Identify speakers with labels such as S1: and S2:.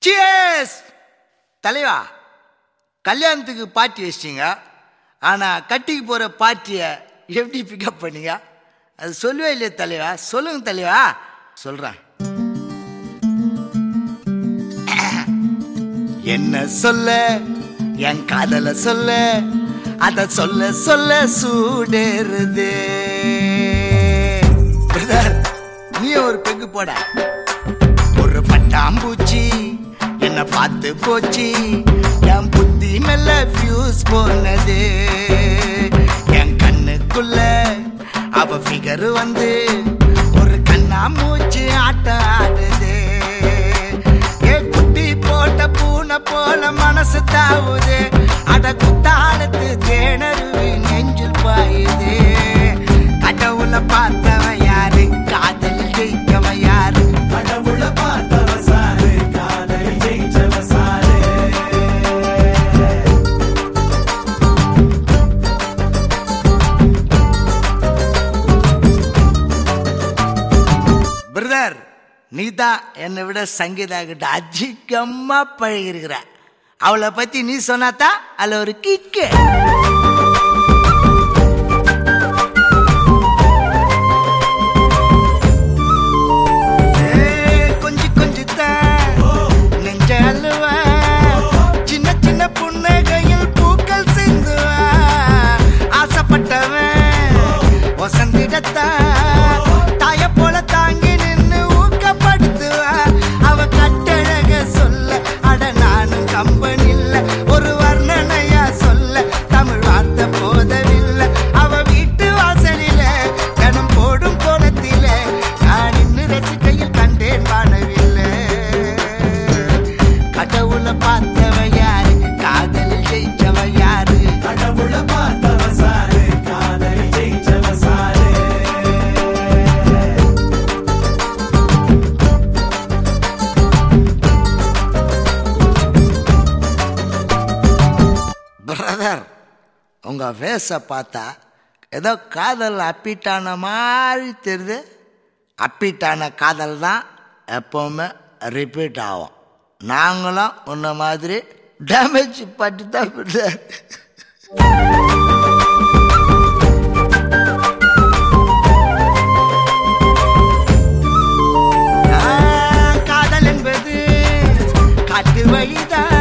S1: cheers தலைவா கல்யாணத்துக்கு party வச்சிட்டீங்க ஆனால் கட்டிக்கு போகிற பார்ட்டியை எப்படி பிக்கப் பண்ணீங்க அது சொல்லவே இல்லையே தலைவா சொல்லுங்க தலைவா சொல்கிறேன் என்ன சொல்ல என் காதல சொல்ல அத சொல்ல சொல்ல சூடேறுது பிரதர் நீ ஒரு பெக்கு போட ஒரு பட்டாம்பூச்சி என்ன பார்த்து போச்சு என் புத்தி மெல்ல ஃபியூஸ் போனது என் கண்ணுக்குள்ள அவ ஃபிகர் வந்து ஒரு கண்ணா மூச்சு ஆட்டம் ஆடுது ஏ குட்டி போட்ட பூனை போல மனசு தாவுது அட குத்தாலத்து தேனருவி நெஞ்சில் பாயுது கடவுளை பார்த்தவன் யாரு காதலில் ஜெயிக்கவன் யாரு
S2: கடவுள பார்த்தவ சாரு காதலி ஜெயிச்சவ சாரு
S1: பிரதர் நீ தான் என்னை விட சங்கீதா கிட்ட அதிகமா பழகிருக்கிற அவளை பத்தி நீ சொன்னாதான் அதுல ஒரு கிக்கு கொஞ்சி கொஞ்சி தான் நெஞ்ச அழுவ சின்ன சின்ன புன்னகையில் பூக்கள் சிந்துவ ஆசைப்பட்டவன் வசந்திடத்தான் தாய போல தாங்கி நின்னு ஊக்கப்படுத்துவ அவ கட்டழக சொல்ல அட நானும் கம்பெனி இல்ல ஒரு வர்ணனையா சொல்ல தமிழ் வார்த்தை போதவில்லை அவ வீட்டு வாசலில கணம் போடும் கோலத்தில நான் நின்னு ரசிக்கையில் கண்டேன் வானவில்லை கடவுளை பார்த்தவ யாரு காதலில் ஜெயிச்சவ யாரு
S2: கடவுள பார்த்தவ சாரு காதலி ஜெயிச்சவ சாரு
S1: பிரதர் உங்க ஃபேஸை பார்த்தா ஏதோ காதல் அப்பிட்டான மாதிரி தெரியுது அப்பிட்டான காதல் தான் எப்பவுமே ரிப்பீட் ஆகும் நாங்களும் உன்ன மாதிரி டேமேஜ் பட்டு தான் பிரதர் காதல் என்பது காட்டு வழிதான்